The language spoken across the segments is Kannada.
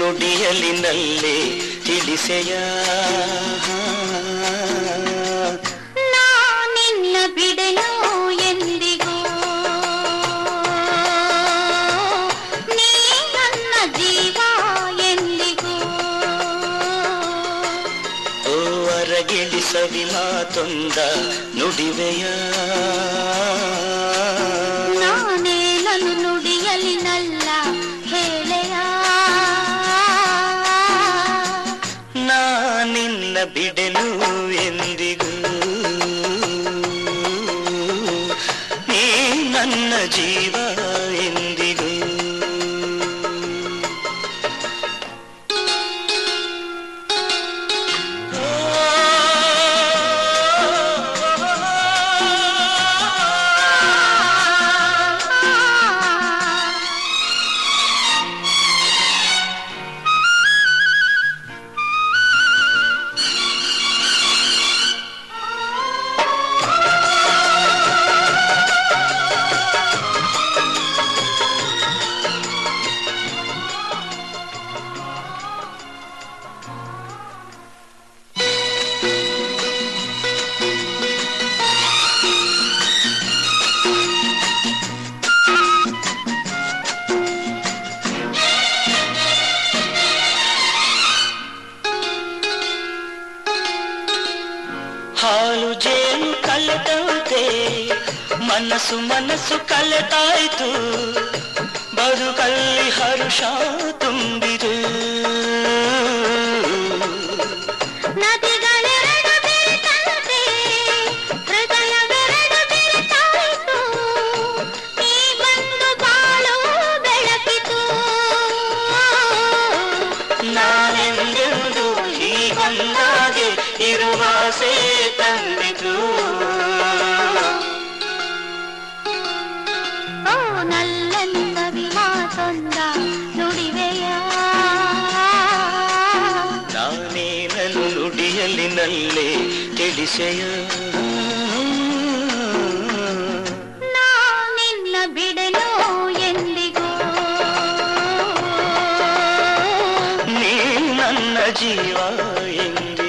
ನುಡಿಯಲಿನಲ್ಲೇ ತಿಳಿಸೆಯ ನಾ ನಿನ್ನ ಬಿಡೆನು ಎಂದಿಗೂ ನೀ ನನ್ನ ಜೀವ ಎಂದಿಗೂ ಓ ಅರಗಿಳಿ ಸವಿ ಮಾತೊಂದ ನುಡಿವೆಯ ನಾನೇ ನನ್ನ ನುಡಿಯಲಿನಲ್ಲ ಹೇಳೆಯ ನಾ ನಿನ್ನ ಬಿಡೆನು ಎಂದಿಗೂ ನೀ ನನ್ನ ಜೀವ ಎಂದಿಗೂ ಹಾಲು ಜೇನು ಕಲೆದಂತೆ ಮನಸ್ಸು ಮನಸ್ಸು ಕಲೆತಾಯ್ತು ಬದುಕಲ್ಲಿ ಹರುಷ ತುಂಬಿದು ನದಿಗಳೆರಡು ಬೆರೆತಂತೆ ಹೃದಯವೆರಡು ಬೆರೆತಾಯಿತು ನೀ ಬಂದು ಬಾಳು ಬೆಳಕಿತು ನಾನೆಂದೆಂದು ಹೀಗೊಂದಾಗೆ ಇರುವಾಸೆ ತಂದಿತು ಓ ನಲ್ಲಂತ ವಿಮಾಸೊಂದ ನುಡಿವೆಯ ನಾನೇ ನನ್ನ ನುಡಿಯಲಿನಲ್ಲೇ ತಿಳಿಸೆಯ ನಾ ನಿನ್ನ ಬಿಡೆನು ಎಂದಿಗೂ ನೀ ನನ್ನ ಜೀವ ಎಂದಿಗೂ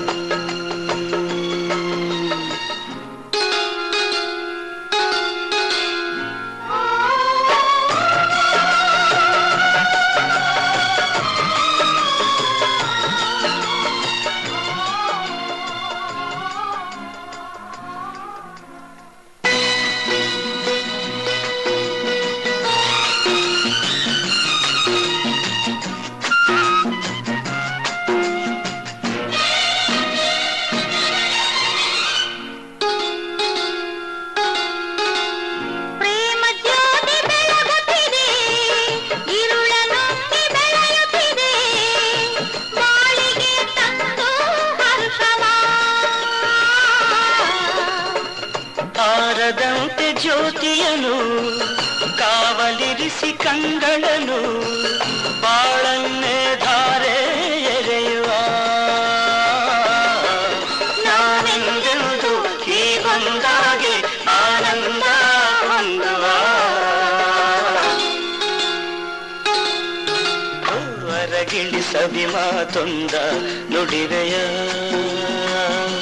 ಪ್ರೇಮ ಜ್ಯೋತಿ ಬೆಳಗುತ್ತಿದೆ ಇರುಳ ನುಂಗಿ ಬೆಳೆಯುತ್ತಿದೆ ಬಾಳಿಗೆ ತಂದು ಹರ್ಷವ ಆರದಂತೆ ಜ್ಯೋತಿಯನು ಕಾವಲಿರಿಸಿ ಕಂಗಳನು ಬಾಳನ್ನೇ ಧಾರೆ ಎರೆಯುವ ನಾನೆಂದೆಂದು ಹೀಗೊಂದಾಗೆ ಆನಂದ ಹೊಂದುವ ಹೊರಗಿಳಿ ಸವಿ ಮಾತೊಂದ ನುಡಿವೆಯ